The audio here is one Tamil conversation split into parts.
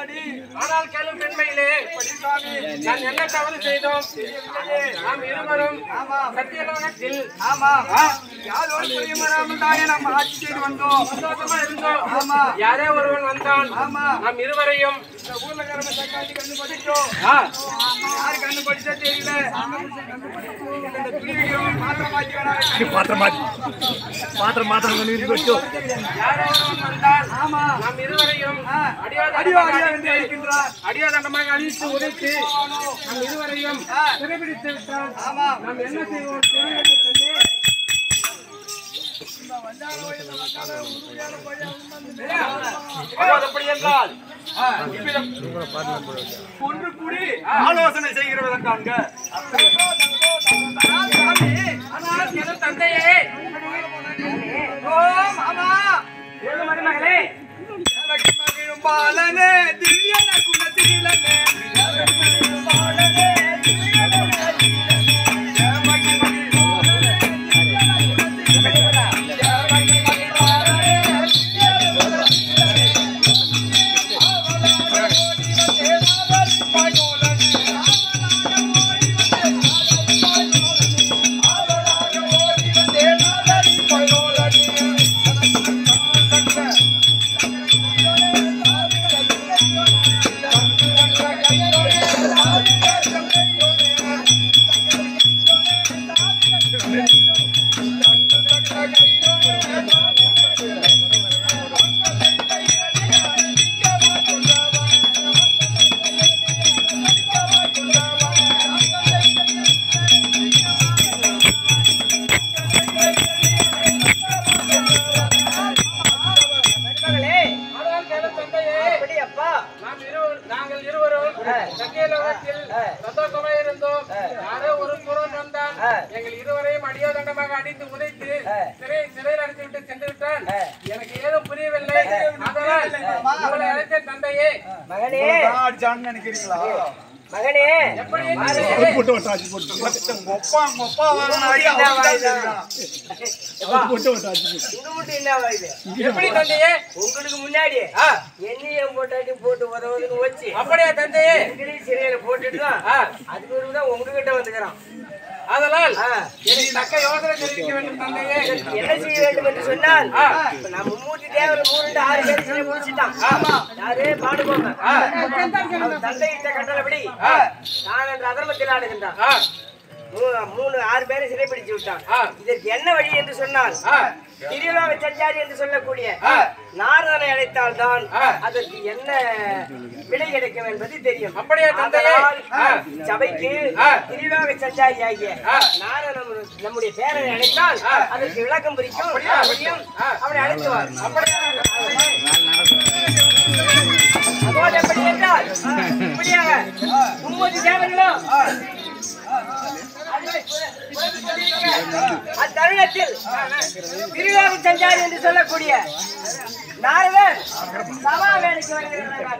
என்னடி ஆனால் கேளும் பெண்மையிலே நான் என்ன தவறு செய்தோம் நாம் இருவரும் சத்தியலோகத்தில் ஆமா யாரோடு பிரியமராமல் தானே நம்ம ஆட்சி செய்து வந்தோம் சந்தோஷமா இருந்தோம் ஆமா யாரே ஒருவன் வந்தான் ஆமா நாம் இருவரையும் இந்த ஊர்ல கிடந்த தக்காளி கண்ணு படிச்சோம் ஆ, யாரு கண்ணு படிச்சா தெரியல இந்த துணிவியும் மாத்திரமாக்கி வேணாம் பாத்திரம் மாத்தி பாத்திரம் மாத்திரம் கொண்டு வீட்டுக்கு வச்சோ யாரே ஒருவன் வந்தான் ஆமா நாம் இருவரையும் அடியோ அடியாத அடியோ என்று அடிக்கின்றார் அடியாதண்டமாக அழித்து உதைத்து நம் இருவரையும் சிறைபிடித்து விட்டால் ஆமா நாம் என்ன செய்வோம் தெரியவில்லை தம்பி. அப்படி என்றால் இவ்விதம் ஒன்று கூடி ஆலோசனை செய்கிறதற்காங்க ஆனால் என் தந்தையே ஓ மாமா ஏழு மருமகளே எனக்கு மகிழும் பாலனே திவ்யன குணசீலனே மகிழும் பாலனே திவ்யன குணசீலனே மகி மகி ஆனால் கேளு தந்தையே நாம் இருவர் நாங்கள் இருவரும் சத்தியலோகத்தில் சந்தோஷமாக இருந்தோம் யாரோ ஒரு புறம் வந்தான் எங்கள் இருவரையும் அடியோதண்டமாக அடித்து உதைத்து சிறை சிறையில் அடைத்து விட்டு சென்று விட்டான் எனக்கு ஏதும் புரியவில்லை அதனால் உங்களை அழைத்த தந்தையே மகனே அடிச்சான்னு நினைக்கிறீங்களா மகனே எப்படி போட்டு வட்டாச்சு போட்டு ஒப்பா ஒப்பா வரணும் அடி அவனுக்கு தான் தெரியும். போட்டு வட்டாச்சு உங்க வீட்டு என்ன வாயுது எப்படி தந்தையே உங்களுக்கு முன்னாடி ஆ, எண்ணெயும் போட்டாட்டி போட்டு உதவுதுன்னு வச்சு அப்படியா தந்தையே எங்களையும் சிறையில போட்டுட்டு தான் ஆ, அதுக்கு ஒரு தான் உங்ககிட்ட வந்துக்கிறான் அதனால் ஆ. எனக்கு தக்க யோசனை தெரிவிக்க வேண்டும் தந்தையே என்ன செய்ய வேண்டும் என்று சொன்னால் இப்ப நம்ம மும்மூர்த்தி தேவர் மூணு ஆறு பேர் சிறை முடிச்சிட்டான் யாரு பாடுபோங்க அவர் தந்தையிட்ட கட்டளப்படி நான் என்ற அதர்மத்தில் ஆடுகின்றான் ஆ, மூ- மூணு ஆறு பேரை சிறைப்பிடிச்சு விட்டான் ஆ. இதற்கு என்ன வழி என்று சொன்னால் ஆ, திரியோக சஞ்சாரி என்று சொல்லக்கூடிய ஆ. நாரதனை அழைத்தால் தான் ஆ. அதற்கு என்ன விடை கிடைக்கும் என்பது தெரியும் அப்படியா தந்தையே? ஆதலால் ஆ. சபைக்கு ஆ. திரியோக சஞ்சாரி ஆகிய ஆ. நாரதன் நம்முடைய பேரனை அழைத்தால் அதற்கு விளக்கம் பிரிக்கும் அப்படியும் அவனை அழைத்துவார் அப்படியா அதோடு எப்படி என்றால் இப்படியாக மும்மூர்த்தி தேவர்களும் அத்தருணத்தில் திருவாக சஞ்சாரி என்று சொல்லக்கூடிய நாரதர் சபா வேலைக்கு வருகிறார்கள்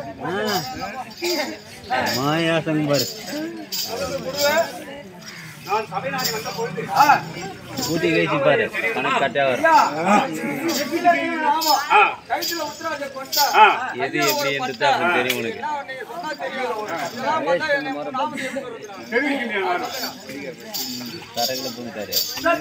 மாயா சம்பர் நான் சபை நாடி வந்த பொழுது ஊட்டி கழிச்சு பாரு கணக்கு கரெக்டாக வரும் ஆ, கைத்துல உத்தரவாதத்தை கொண்டா ஆ, எது எப்படி இருந்துட்டு அப்படின்னு தெரியும் உனக்கு நான் நீங்க சொன்னா தெரியாது நான் பார்த்தா எனக்கு நாம எப்படி வருது தெரிவிக்கின்றேன் நான். தரகுல பூந்துட்டாரு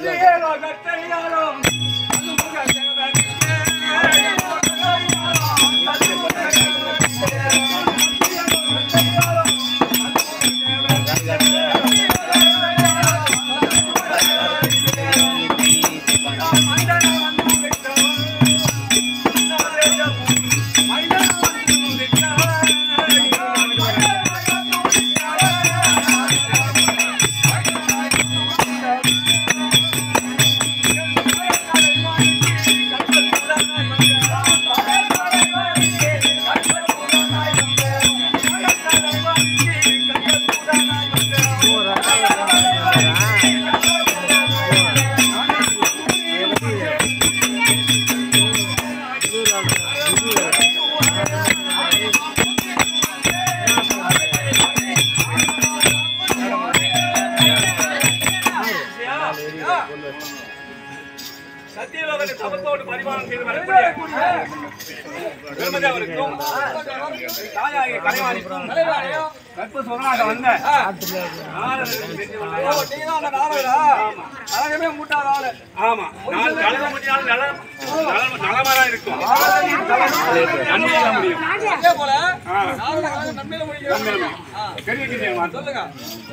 சத்தியலோகத்தை தவத்தோடு பரிமாணம் செய்து வரக்கூடிய பெருமதேவருக்கும் தாயாகிய கலைவாணிக்கும் கற்ப சுகனாக வந்த நாரதருக்கு சென்று வந்தார். நீங்க தான் அந்த நாரதா அழகமே மூட்டாத ஆளு ஆமா நான் கலக முடியாத நலம் நலம் நலமாதான் இருக்கும் நன்மையில முடியும் அதே போல ஆ. நாரத கழகம் நன்மையில முடியும் நன்மையில முடியும் தெரிவிக்கின்றேன் மாதம் சொல்லுங்க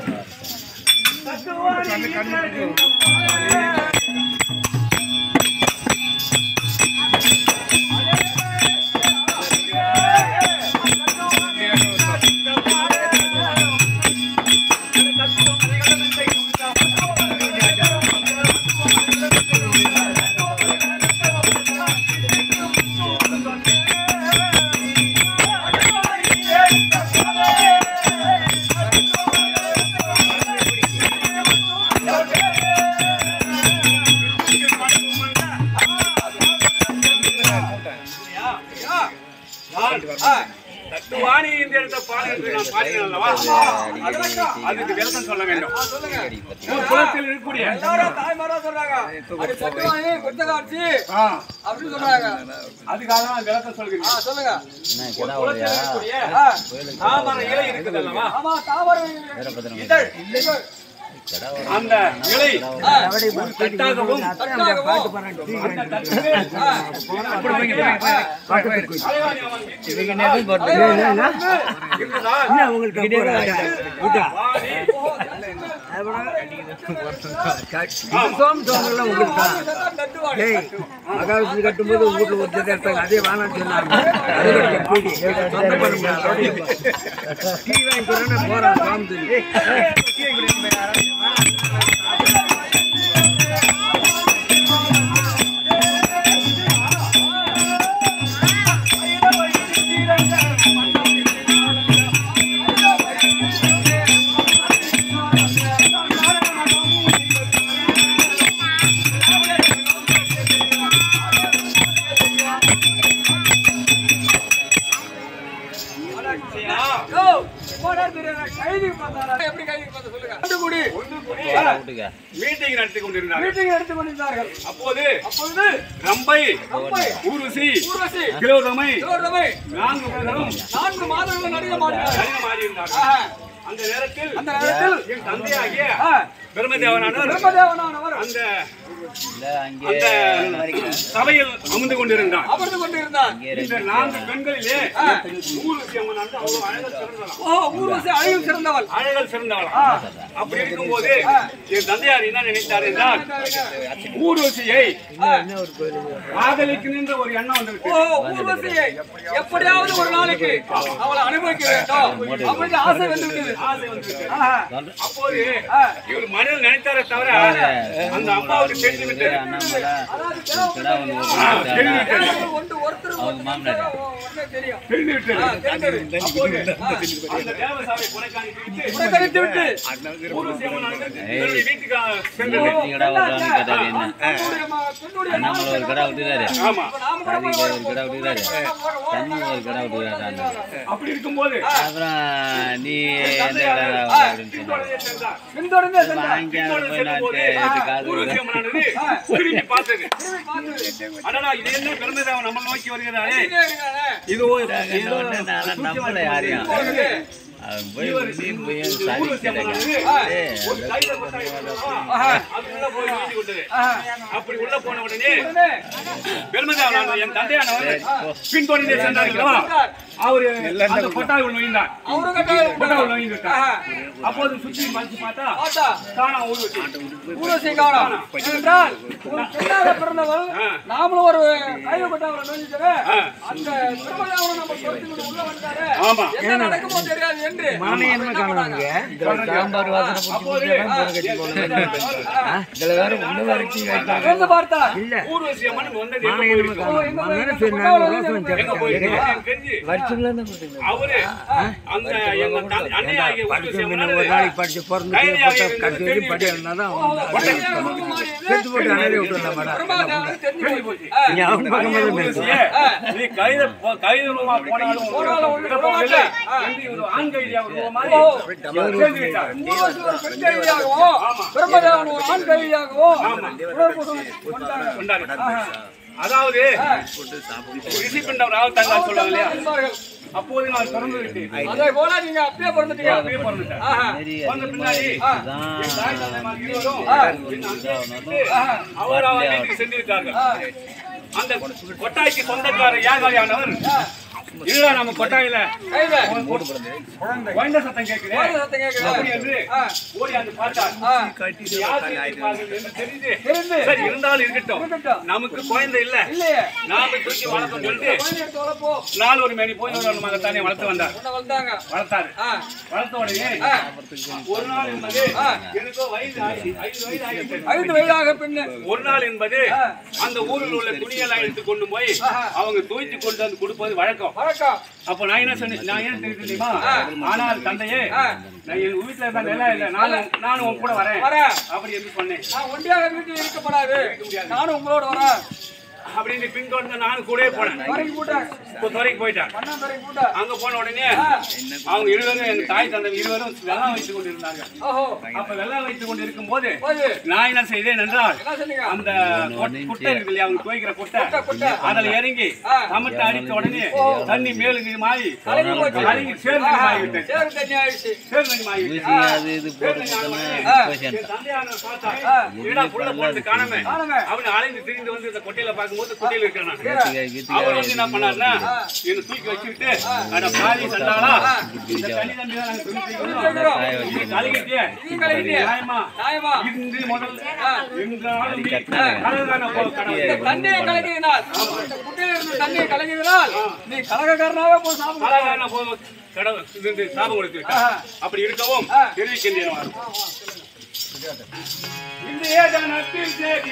நான் தத்துவாணி இந்த இடத்த பாடு என்று நான் பாடினேன் அல்லவா அதுக்கு விளக்கம் சொல்ல வேண்டும் உன் குலத்தில் இருக்கக்கூடிய எல்லாரும் தாய்மாரா சொல்றாங்க அது சத்துவாயி புத்தகாட்சி ஆ, அப்படின்னு சொல்றாங்க அதுக்காக நான் விளக்கம் ஆ, சொல்கிறேன் சொல்லுங்க என்ன கிடா குலத்தில் ஓடியா இருக்கக்கூடிய தாமர இலை இருக்குது அல்லவா ஆமா தாமரை வீரபத்திரம் இதழ் கிடா அந்த இலை ஒரு தட்டாகவும் தட்டாகவும் அந்த தட்டுக்கு கலைவாணி அவன் வீட்டில் இருந்தால் தட்டுவாடி மகாவிஷ்ணு கட்டும்போது உங்க வீட்டுல ஒரு ஜெதை எடுத்தாங்க அதே வேணாம்னு சொன்னாங்க அது ஒரு பீடி. சொந்தம் பண்ண முடியாது. டீ வாங்கி போறேன்னா போறான் சாமி சொல்லி. யோ, போடா தெரியாதா? கைதிக்கு பார்த்தாரா? எப்படி கைதிக்கு பார்த்தா சொல்லுங்க ரெண்டு கூடி விட்டுக்க மீட்டிங் நடத்தி கொண்டிருந்தார்கள் மீட்டிங் எடுத்துக் கொண்டிருந்தார்கள் அப்போது அப்பொழுது ரம்பை ரம்பை, ஊர்வசி ஊர்வசி கிலோதமை சிவரமை, நான்கு பேரும் நான்கு மாதங்கள் நடிக மாட்டார்கள் கடினம் ஆடியிருந்தார்கள் அந்த நேரத்தில் அந்த நேரத்தில் என் தந்தையாகிய ஆ, பிரம்மதேவனானவர் பிரம்மதேவனானவர் அந்த இல்ல அங்கே அந்த சபையில் அமர்ந்து கொண்டிருந்தார் அமர்ந்து கொண்டிருந்தார் இந்த நான்கு பெண்களிலே ஊர்வசி அம்மன் வந்து அவ்வளவு அழகா சிறந்தவளாம் ஓ ஊர்வசி அழியும் சிறந்தவள் அழகல் சிறந்தவளாம் அப்படி இருக்கும்போது என் தந்தையார் என்ன நினைத்தார் என்றால் ஊர்வசியை காதலிக்கு நின்ற ஒரு எண்ணம் வந்திருக்கு ஓ ஊர்வசியை எப்படியாவது ஒரு நாளைக்கு அவளை அனுபவிக்க வேண்டும் அப்படின்னு ஆசை வந்துவிட்டது ஆசை வந்திருக்கு ஆஹா. அப்போது இவர் மனதில் நினைத்தாரே தவிர அந்த அம்மாவுக்கு தெரிந்து விட்டது அண்ணாமலை அதாவது கிடா ஒன்று ஆ, தெரிந்து விட்டது தேவர்கள் ஒன்று ஒருத்தர் அவங்க மாமனார் உடனே தெரியும் தெரிந்து விட்டது. ஆ, தெரிந்தது. அப்போது அந்த தேவசாவை புறக்கணித்து விட்டு புறக்கணித்து விட்டு ஊர்வசி அம்மனானது தன்னுடைய வீட்டுக்கு சென்றது. நீ கடை விட்டுறான்னு கேட்டாரு என்ன தன்னுடைய ம- தன்னுடைய அண்ணாமலை ஒரு கடை விட்டுறாரு ஆமா நாம கூட சாதிக்கு ஒரு கடை விட்டுறாரு தண்ணி ஒரு கடை விட்டுறாரு அப்படி இருக்கும்போது அப்புறம் நீ எந்த கடை அப்படின்னு சொன்னாரு பின்தொடர்ந்தே சென்றார். பின்தொடர்ந்தே சென்றார். வாங்கி அங்கே பின்தொடர்ந்து போய் நான் செல்லும்போது எடுத்து காது ஊர்வசி அம்மனானது திரும்பி பார்த்தது. அடடா, இது என்ன பிரம்மதேவன் நம்ம நோக்கி வருகிறாரே இங்கே இருக்கானே. இது ஒரு ஏதோ உடனே நான் நம்பல யாரையும் அவன் போய் நீ போய் சாதிக்கிறேன் ஒரு கையில கொட்டாய் வந்ததா, அது உள்ள போய் வீசி கொண்டது. அப்படி உள்ள போன உடனே பெருமதானவர் என் தந்தையானவர் பின்தொடர்ந்தே சென்றார்களா அவரு அந்த கொட்டாய் நோய்ந்தார் அவரும் கட்டாயம் கொட்டாய் நோய்ந்துட்டார் அப்போது சுற்றி மறைச்சு பார்த்தா பார்த்தா காணா ஊர்வசி ஊரசி காணோம் என்றால் ஒரு பெண்ணாக பிறந்தவள் நாமளும் ஒரு கைது கொண்டவரை நோஞ்சிட்டவே அந்த திருமணம் நம்ம பொறுத்து உள்ள வந்தாரு ஆமா என்ன நடக்குமோ தெரியாது என்று மானையன்மை காணுவாங்க இதுல சாம்பார் வாசனை அப்போது பிடிச்சி இதுல வேற ஒண்ணு வரைக்கும் வைப்பாங்க வந்து பார்த்தா இல்ல ஊர்வசி அம்மன் வந்தது எங்க மானையன்மை போயிருக்கு? காணும் மானையனை சரி நாங்க ரோசம் எங்க போயிருக்கு? வச்சிருக்கோம் கெஞ்சி வருஷம்ல இருந்து கொடுத்தீங்க அவரு அந்த எங்க தந்தை- அன்னையாகிய ஊர்வசி படிச்சு முன்ன அம்மனானது ஒரு நாளைக்கு படிச்சு பிறந்து கடைசி வரைக்கும் படி இருந்தாதான் செத்து போட்டு அணைய விட்டுருந்தா மேடம் தெரிஞ்சு போச்சு. நீ அவன் பக்கம் அரிய வந்து ஊர்வசியே, நீ கைத போ- கைத ரூபா போனாலும் போனாலும் விட போவதில்லை. என்று ஒரு ஆண் கைதியாக ஒரு மாதிரி சேர்ந்து விட்டார். ஊர்வசி ஒரு பெண் கைதியாகவும் பிரம்மதேவன் ஒரு ஆண் கைதியாகவும் உணர்வு கொண்டாங்க. கொண்டாரு. அதாவது ரிஷிபிண்டம் ராவத்தாங்க சொல்லுவாங்க இல்லையா என்பார்கள். அப்போது நான் பிறந்து விட்டேன் அதே போல நீங்க அப்படியே பிறந்துட்டீங்க அப்படியே பிறந்துட்டேன் ஆஹா. வந்த பின்னாடி தான் என் தாய் தந்தைமார் இருவரும் என்னை அங்கே விட்டு அவர் அவர் வீட்டுக்கு சென்று விட்டார்கள் அந்த கொட்டாய்க்கு சொந்தக்காரர் யாகாரியானவர் இல்ல நம்ம கொட்டாயில கைத. குழந்தை சத்தம் கேட்குது குழந்தை சத்தம் கேட்குது. அப்படி என்று ஓடி வந்து பார்த்தார் ஆ. இது யார் செய்திருப்பார்கள் என்று தெரிந்து தெரிந்து. சரி இருந்தாலும் இருக்கட்டும் இருக்கட்டும். நமக்கு குழந்தை இல்ல இல்லையே நாம தூக்கி வளர்த்தோம் சொல்லிட்டு குழந்தை எடுத்து வளர்ப்போ. நாலு ஒரு மேனி போய் ஒரு மகத்தானே வளர்த்து வந்தார் உன்னை வளர்த்தாங்க. வளர்த்தாரு ஆ. வளர்த்த உடனே ஆ. ஒரு நாள் என்பது எனக்கோ வயது ஆகி- ஐந்து வயது ஆகிவிட்டது. ஐந்து வயதாக பெண்ணு ஒரு நாள் என்பது அந்த ஊரில் உள்ள துணியெல்லாம் எடுத்து கொண்டு போய் அவங்க துவைத்து கொண்டு வந்து கொடுப்பது வழக்கம் வழக்கம் அப்ப நான் என்ன சொன்னேன் நான் என்ன தெரியுது தெரியுமா ஆனால் தந்தையே நான் என் வீட்டுல இருந்தா நிலம் இல்லை நானும் நானும் உன் கூட வரேன் வரேன். அப்படி என்று சொன்னேன் நான் ஒண்டியாக வீட்டில் இருக்கப்படாது நானும் உங்களோட வரேன் அப்படின்னு பின்தொடர்ந்து நானும் கூடவே போனேன் வரைக்கும் கூட்டேன் இப்போ துறைக்கு போயிட்டேன் அண்ணன் வரைக்கும் கூட்டேன் அங்க போன உடனே அவங்க இருவரும் எங்க தாய் தந்தை இருவரும் வெள்ளம் வைத்துக் கொண்டிருந்தாங்க ஓஹோ அப்ப வெள்ளம் வைத்துக் கொண்டு இருக்கும்போது போது நான் என்ன செய்தேன் என்றால் என்ன சொன்னீங்க அந்த கொட்- குட்டை இருக்கு இல்லையா அவங்க துவைக்கிற குட்டை குட்டை. அதுல இறங்கி சமத்தை அடித்த உடனே தண்ணி மேலுக்கு மாறி கலங்கி போச்சு. கலங்கி சேர்ந்து ஆகிவிட்டேன் சேரு தண்ணி ஆயிடுச்சு சேர்ந்து ஆகிவிட்டேன் ஊசி அது இது போட்டு கொடுத்தோன்னா போய் என் தந்தையானவர் பார்த்தா, என்னடா புள்ள போனது காணாம? அவனை அலைந்து திரிந்து வந்து இந்த கொட்டையில பார்க்கும்போது கொட்டையில இருக்கிறான் நான். அவர் வந்து என்ன பண்ணாருன்னா, என்னை தூக்கி வச்சுக்கிட்டு, அட பாவி சண்டாளா, இந்த தண்ணி தம்பி தான் நாங்க துணி துவைக்கிறோம். நீ கழுகிட்டியே. நியாயமா? நியாயமா? இன்று முதல் எங்களாலும் நீ கழுகான போ கடவுள். தண்ணியை கலக்கினால் இந்த குட்டையில இருந்து தண்ணியை கலக்கினால் நீ கலகக்காரனாவே போய் சாப்பிடு கழுகான போ கடவுள் இது சாபம் கொடுத்து விட்டார். அப்படி இருக்கவும் தெரிவிக்கின்றேன் இந்த ஏதனத்தில் தேடி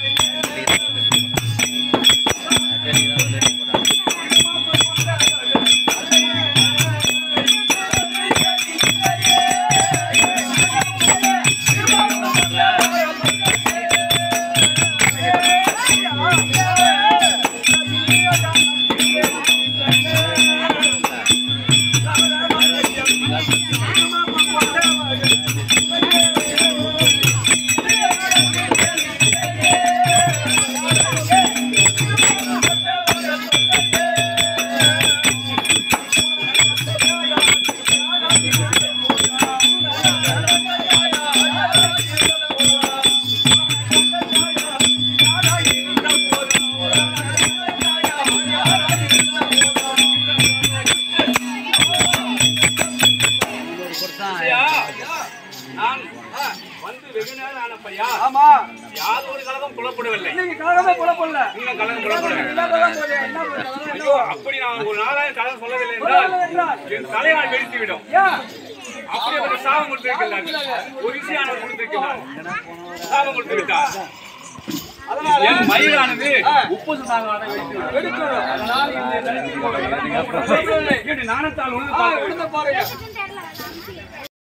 ஐயா, நான் வந்து வெகு நேரம் ஆனப்பையா ஆமா யாதொரு கலகம் புலப்படவில்லை இன்னைக்கு கலகமே புலப்படல இன்னும் கலகம் புலப்படவில்லை இல்லாததான் போதே, என்ன பண்ணுறது? ஐயோ, அப்படி நான் ஒரு நாளாக கலகம் சொல்லவில்லை என்றால் என் தலையால் வெடித்து விடும் ஏன்? அப்படி அவர் சாபம் கொடுத்திருக்கிறார் ஒரு விஷயம் கொடுத்திருக்கிறார் சாபம் கொடுத்திருக்கார் என் மயிலானது உப்பு சுதாகாத வெடித்து விடும். அதனால் இந்த தரிசனம் இப்படி நாணத்தால் உணர்ந்து பார்க்க வேண்டும்.